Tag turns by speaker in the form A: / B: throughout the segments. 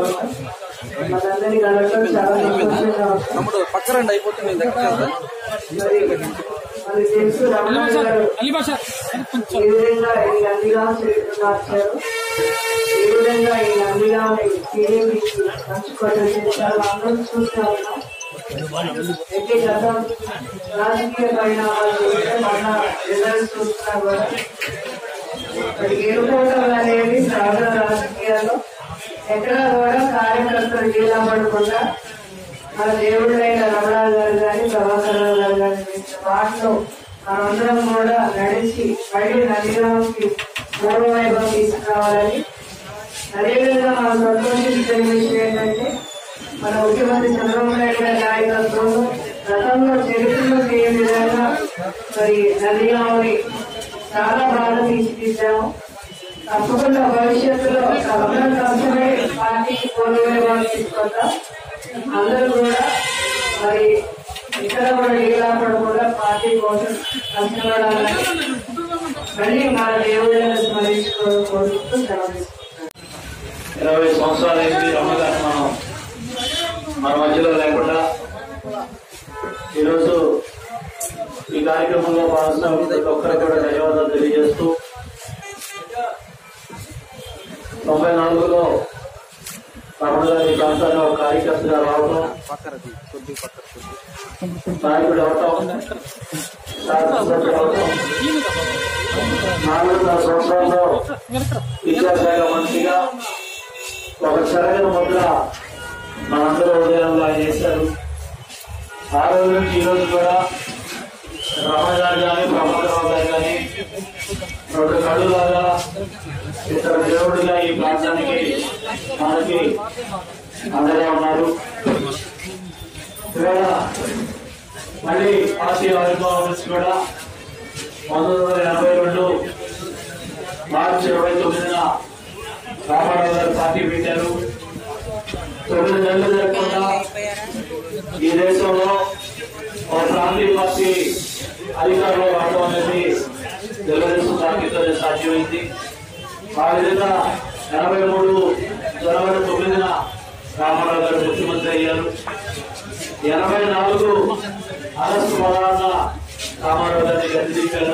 A: మనందరినీ కలగడం చాలా సంతోషంగా ఉంది.
B: తమ్ముడు పక్కరండి అయిపోతే మీ దగ్గర
A: మరి మనకి తెలుసు రమణ గారు ఏ విధంగా ఈ నందిగా మార్చారు ఏ విధంగా ఈ నందిగాని టీడీపీకి పంచుకోవడం చేశారు అందరం చూస్తూ ఉన్నాం అయితే గతం రాజకీయ పరిణామాలు చూస్తే మన రిజల్ట్స్ చూస్తున్నా కూడా మరి గెలుపోవడం అనేది సహజ రాజకీయాల్లో ఎక్కడ కూడా కార్యకర్తలు గీలా పడకుండా మన దేవుడైన రమణాలు గారు కానీ ప్రభాకర్ రావు గారు కానీ వేసిన వాటిలో మనందరం కూడా నడిచి మళ్ళీ నదిగ్రామంకి పూర్వవైభవం తీసుకురావాలని అదేవిధంగా మనం సంతోషించిన విషయం ఏంటంటే మన ముఖ్యమంత్రి చంద్రబాబు నాయుడు గారి నాయకత్వంలో గతంలో చరిత్రలో చేయని విధంగా మరి నదిగామని చాలా బాగా తీర్చిదిద్దాము తప్పకుండా భవిష్యత్తులో అందరం కలిసమే పార్టీకి పూర్వవైభవం తీసుకొద్దాం అందరూ కూడా మరి ఇక్కడ కూడా ఇలా కూడా పార్టీ కోసం కష్టపడాలని మళ్ళీ మన దేవుళ్ళని స్మరించుకోవడం కోరుకుంటూ సెలవు తీసుకుంటాను.
C: ఇరవై సంవత్సరాలైంది రమ్మగారు మనం మన మధ్యలో లేకుండా ఈరోజు ఈ కార్యక్రమంలో పాల్గొన్న ప్రతి ఒక్కరికి కూడా ధన్యవాదాలు తెలియజేస్తూ తొంభై నాలుగులో రమణ గారి ప్రాంతాల్లో ఒక కార్యకర్తగా రావడం
B: పక్కరది కొద్ది పక్కన కొద్ది
C: నాయకుడు అవటం శాసనసభ్యుడు అవటం నాలుగున్నర సంవత్సరాల్లో విద్యాశాఖ మంత్రిగా ఒక చెరగని ముద్ర మనందరూ ఉదయంలో ఆయన చేశారు ఆ రోజు నుంచి ఈ రోజు కూడా రమణ గారు కానీ ప్రభాకరరావు గారు కానీ రెండు కడులాగా ఇతర దేవుడిగా ఈ ప్రాంతానికి మనకి అందరే ఉన్నారు ఇవాళ మళ్ళీ పార్టీ ఆవిర్భావం నుంచి కూడా పంతొమ్మిది వందల ఎనభై రెండు మార్చి ఇరవై తొమ్మిదిన రామారావు గారు పార్టీ పెట్టారు తొమ్మిది నెలలు జరగకుండా ఈ దేశంలో ఒక ప్రాంతీయ పార్టీ అధికారంలో రావడం అనేది తెలుగుదేశం పార్టీతోనే సాధ్యమైంది ఆ విధంగా ఎనభై మూడు జనవరి తొమ్మిదిన రామారావు గారు ముఖ్యమంత్రి అయ్యారు ఎనభై నాలుగు ఆగస్టు పదహారున రామారావు గారిని గది దింపారు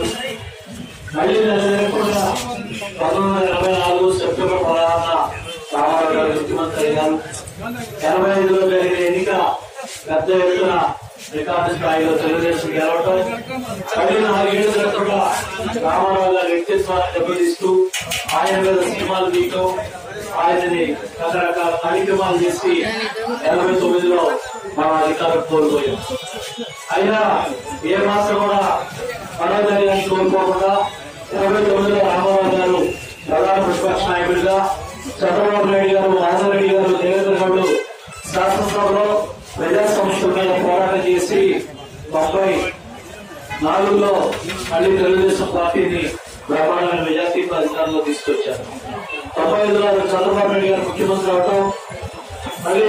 C: మళ్ళీ నెల లేకుండా పంతొమ్మిది వందల ఎనభై నాలుగు సెప్టెంబర్ పదహారున రామారావు గారు ముఖ్యమంత్రి అయ్యారు ఎనభై ఐదులో జరిగిన ఎన్నిక పెద్ద ఎత్తున రికార్డు స్థాయిలో తెలుగుదేశం గెలవటం మళ్ళీ నాలుగేళ్ల క్రితంగా రామారావు గారి వ్యక్తిత్వాన్ని దెబ్బతీస్తూ ఆయన మీద సినిమాలు తీయటం ఆయనని రకరకాల కార్యక్రమాలు చేసి ఎనభై తొమ్మిదిలో మనం అధికారం కోల్పోయాం అయినా ఏ మాత్రం కూడా మనోధైర్యాన్ని కోల్పోకుండా ఎనభై తొమ్మిదిలో రామారావు గారు ప్రధాన ప్రతిపక్ష నాయకుడిగా చంద్రబాబు నాయుడు గారు మోహన్ రెడ్డి గారు దేవేంద్ర గౌడ్ శాసనసభలో ప్రజా సంస్థల మీద పోరాటం చేసి తొంభై నాలుగులో మళ్ళీ తెలుగుదేశం పార్టీని బ్రహ్మాండమైన మెజార్టీ అధికారంలో తీసుకొచ్చారు తొంభై ఐదులో చంద్రబాబు నాయుడు గారు ముఖ్యమంత్రి అవటం మళ్ళీ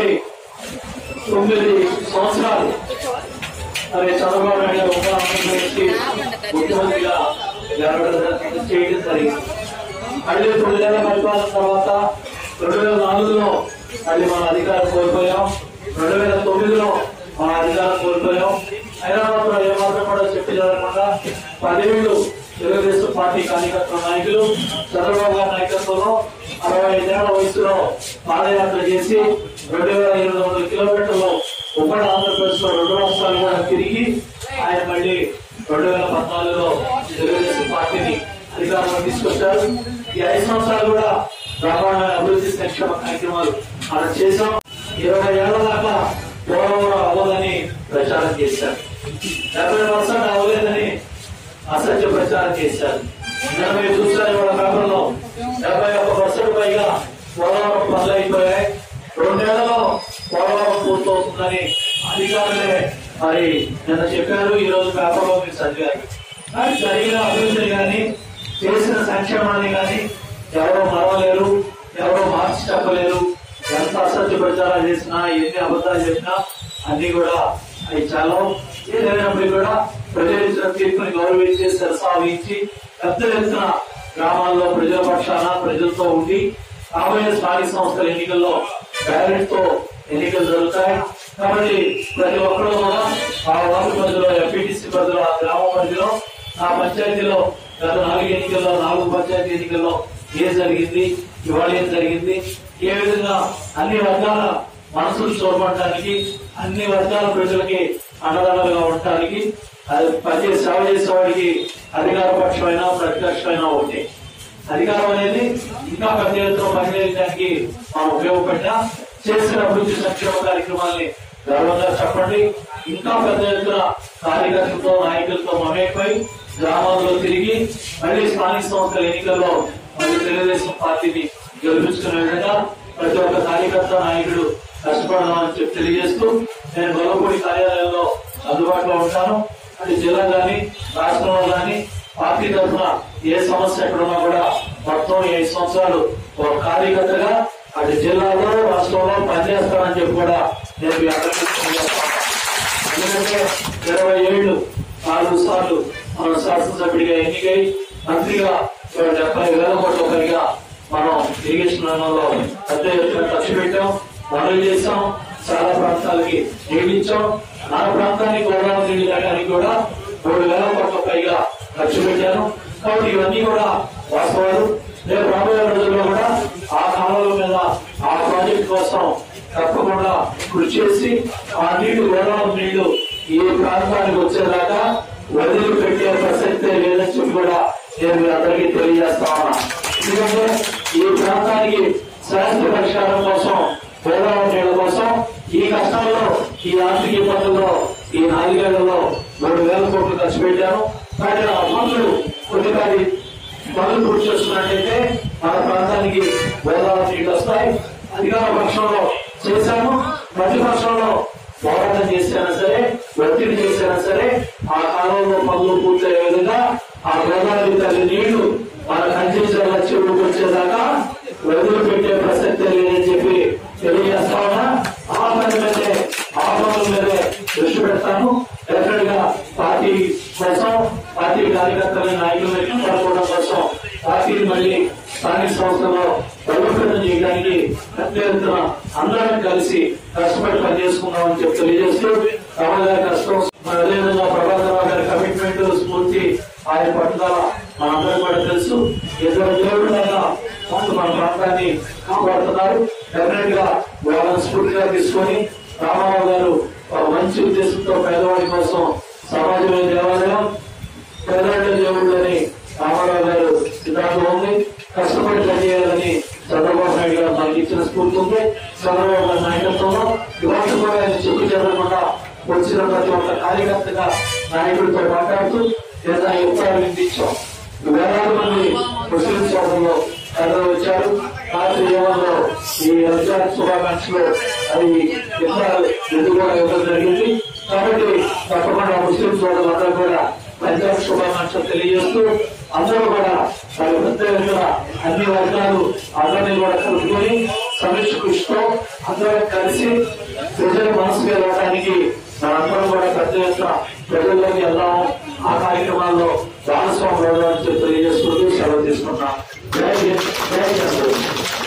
C: తొమ్మిది సంవత్సరాలు మరి చంద్రబాబు నాయుడు గారు ఉపరాష్ట్రపతి ముఖ్యమంత్రిగా జరగడం చేయడం జరిగింది మళ్ళీ తొమ్మిదేళ్ల పరిపాలన తర్వాత రెండు వేల నాలుగులో మళ్ళీ మన అధికారం కోల్పోయాం రెండు వేల తొమ్మిదిలో మన అధికారం కోల్పోయాం అయినా మాత్రం ఏమాత్రం కూడా చెప్పి జరగకుండా పదేళ్లు తెలుగుదేశం పార్టీ కార్యకర్తల నాయకులు చంద్రబాబు గారి నాయకత్వంలో అరవై ఐదేళ్ల వయసులో పాదయాత్ర చేసి రెండు వేల ఎనిమిది వందల కిలోమీటర్లు ఉమ్మడి ఆంధ్రప్రదేశ్ లో రెండు రాష్ట్రాలు కూడా తిరిగి ఆయన మళ్ళీ రెండు వేల పద్నాలుగులో తెలుగుదేశం పార్టీని అధికారంలో తీసుకొచ్చారు ఈ ఐదు సంవత్సరాలు కూడా బ్రహ్మాండమైన అభివృద్ధి సంక్షేమ కార్యక్రమాలు మనం చేశాం ఇరవై ఏళ్ల దాకా పోలవరం అవ్వదని ప్రచారం చేశారు డెబ్బై పర్సెంట్ అవ్వలేదని అసత్య ప్రచారం చేశారు ఎనభై చూసారు వాళ్ళ పేపర్లో డెబ్బై ఒక్క పర్సెంట్ పైగా పోలవరం పనులు అయిపోయాయి రెండేళ్లలో పోలవరం పూర్తవుతుందని అధికారులే మరి నిన్న చెప్పారు ఈ రోజు పేపర్లో మీరు చదివారు కానీ జరిగిన అభివృద్ధిని కానీ చేసిన సంక్షేమాన్ని కానీ ఎవరో మరవలేరు ఎవరో మార్చి చెప్పలేరు ఎంత అసత్య ప్రచారం చేసినా ఎన్ని అబద్ధాలు చెప్పినా అన్ని కూడా అవి చాలా ఏదైనప్పటికీ కూడా ప్రజలు ఇచ్చిన తీర్పుని గౌరవించి సరసావించి పెద్ద ఎత్తున గ్రామాల్లో ప్రజల పక్షాన ప్రజలతో ఉండి రాబోయే స్థానిక సంస్థల ఎన్నికల్లో బ్యాలెట్ తో ఎన్నికలు జరుగుతాయి కాబట్టి ప్రతి ఒక్కరు కూడా ఆ వార్డు పరిధిలో ఎంపీటీసీ పరిధిలో ఆ గ్రామం పరిధిలో ఆ పంచాయతీలో గత నాలుగు ఎన్నికల్లో నాలుగు పంచాయతీ ఎన్నికల్లో ఏం జరిగింది ఇవాళ ఏం జరిగింది ఏ విధంగా అన్ని వర్గాల మనసులు చూడబడటానికి అన్ని వర్గాల ప్రజలకి అండదండలుగా ఉండటానికి అది పని సేవ చేసేవాడికి అధికార పక్షమైనా ప్రతిపక్షమైనా ఒకటి అధికారం అనేది ఇంకా పెద్ద ఎత్తున పనిచేయడానికి మనం ఉపయోగపడినా చేసిన అభివృద్ధి సంక్షేమ కార్యక్రమాల్ని గర్వంగా చెప్పండి ఇంకా పెద్ద ఎత్తున కార్యకర్తలతో నాయకులతో మమేకమై గ్రామాల్లో తిరిగి మళ్ళీ స్థానిక సంస్థల ఎన్నికల్లో మళ్ళీ తెలుగుదేశం పార్టీని గెలిపించుకునే విధంగా ప్రతి ఒక్క కార్యకర్త నాయకుడు కష్టపడదామని చెప్పి తెలియజేస్తూ నేను గొల్లపూడి కార్యాలయంలో అందుబాటులో ఉంటాను అది జిల్లా గాని రాష్ట్రంలో గాని పార్టీ తరఫున ఏ సమస్య ఎక్కడున్నా కూడా మొత్తం ఈ ఐదు సంవత్సరాలు ఒక కార్యకర్తగా అటు జిల్లాలో రాష్ట్రంలో పనిచేస్తానని చెప్పి కూడా నేను మీ అందరికీ తెలియజేస్తాను. ఎందుకంటే ఇరవై ఏళ్ళు నాలుగు సార్లు మన శాసనసభ్యుడిగా ఎన్నికై మంత్రిగా డెబ్బై వేల కోట్ల పైగా మనం ఇరిగేషన్ రంగంలో పెద్ద ఎత్తున ఖర్చు పెట్టాం పనులు చేశాం చాలా ప్రాంతాలకి నీళ్ళిచ్చాం నా ప్రాంతానికి గోదావరి నీళ్ళు తాగడానికి కూడా మూడు వేల కోట్ల పైగా ఖర్చు పెట్టాను కాబట్టి ఇవన్నీ కూడా వాస్తవాలు రేపు రాబోయే రోజుల్లో కూడా ఆ కాలువల మీద ఆ ప్రాజెక్ట్ కోసం తప్పకుండా కృషి చేసి ఆ నీళ్లు గోదావరి నీళ్లు ఈ ప్రాంతానికి వచ్చేదాకా వదిలిపెట్టే ప్రసక్తే లేదని చెప్పి కూడా నేను మీ అందరికీ తెలియజేస్తా ఉన్నా ఎందుకంటే ఈ ప్రాంతానికి శాస్త్ర పరిష్కారం కోసం గోదావరి నీళ్ల కోసం ఈ కష్టంలో ఈ ఆర్థిక ఇబ్బందుల్లో ఈ నాలుగేళ్లలో మూడు వేల కోట్లు ఖర్చు పెట్టాను కానీ ఆ పనులు కొద్దిగాది పనులు పూర్తి చేస్తున్నట్టయితే మన ప్రాంతానికి గోదావరి నీళ్లు వస్తాయి అధికార పక్షంలో చేశాను ప్రతిపక్షంలో పోరాటం చేసినా సరే ఒత్తిడి చేసినా సరే ఆ కాలంలో పనులు పూర్తయ్యే విధంగా ఆ గోదావరి తల్లి నీళ్లు మన కంచెల చెరువుకు వచ్చేదాకా వదిలిపెట్టే ప్రసక్తే లేదని చెప్పి తెలియజేస్తా ఉన్నా ఆ పని మీదే ఆ పనుల మీదే దృష్టి పెడతాను డెఫినెట్ గా పార్టీ కోసం పార్టీ కార్యకర్తల నాయకులను కాపాడుకోవడం కోసం పార్టీని మళ్ళీ స్థానిక సంస్థలో బలోపేతం చేయడానికి పెద్ద ఎత్తున అందరం కలిసి కష్టపడి పనిచేసుకుందామని చెప్పి తెలియజేస్తూ రమణ గారి కష్టం మరి అదేవిధంగా ప్రభాకర్ గారి కమిట్మెంట్ స్ఫూర్తి ఆయన పట్టుదల మనందరం కూడా తెలుసు ఇద్దరు దేవుళ్ళగా ముందు మన ప్రాంతాన్ని కాపాడుతున్నారు డెఫినెట్ గా వాళ్ళని స్ఫూర్తిగా తీసుకొని రామారావు గారు ఒక మంచి ఉద్దేశంతో పేదవాడి కోసం సమాజమే దేవాలయం పేదవాడి దేవుళ్ళని రామారావు గారు సిద్ధాంతం ఉంది కష్టపడి పనిచేయాలని చంద్రబాబు నాయుడు గారు మనకి ఇచ్చిన స్ఫూర్తి ఉంది చంద్రబాబు గారి నాయకత్వంలో ఇవాళ కూడా ఆయన చెప్పు చెప్పకుండా వచ్చిన ప్రతి ఒక్క కార్యకర్తగా నాయకుడితో మాట్లాడుతూ లేదా ఉత్తరాలు వినిపించాం వేలాది మంది ముస్లిం సోదరులు అందరూ వచ్చారు రాత్రి ఏమల్లో ఈ రంజాన్ శుభాకాంక్షలు అది ఇతరాలు ఇది కూడా ఇవ్వడం జరిగింది కాబట్టి తప్పకుండా ముస్లిం సోదరులందరూ కూడా రంజాన్ శుభాకాంక్షలు తెలియజేస్తూ అందరూ కూడా వాళ్ళ పెద్ద ఎత్తున అన్ని వర్గాలు అందరినీ కూడా కలుపుకొని సమిష్టి కృషితో అందరం కలిసి ప్రజల మనసు వెళ్ళడానికి మనందరం కూడా పెద్ద ఎత్తున ప్రజల్లోకి వెళ్దాము ఆ కార్యక్రమాల్లో భాగస్వాములు అవ్వాలని చెప్పి తెలియజేసుకుంటూ సెలవు తీసుకుంటాం జై హింద్, జై హింద్.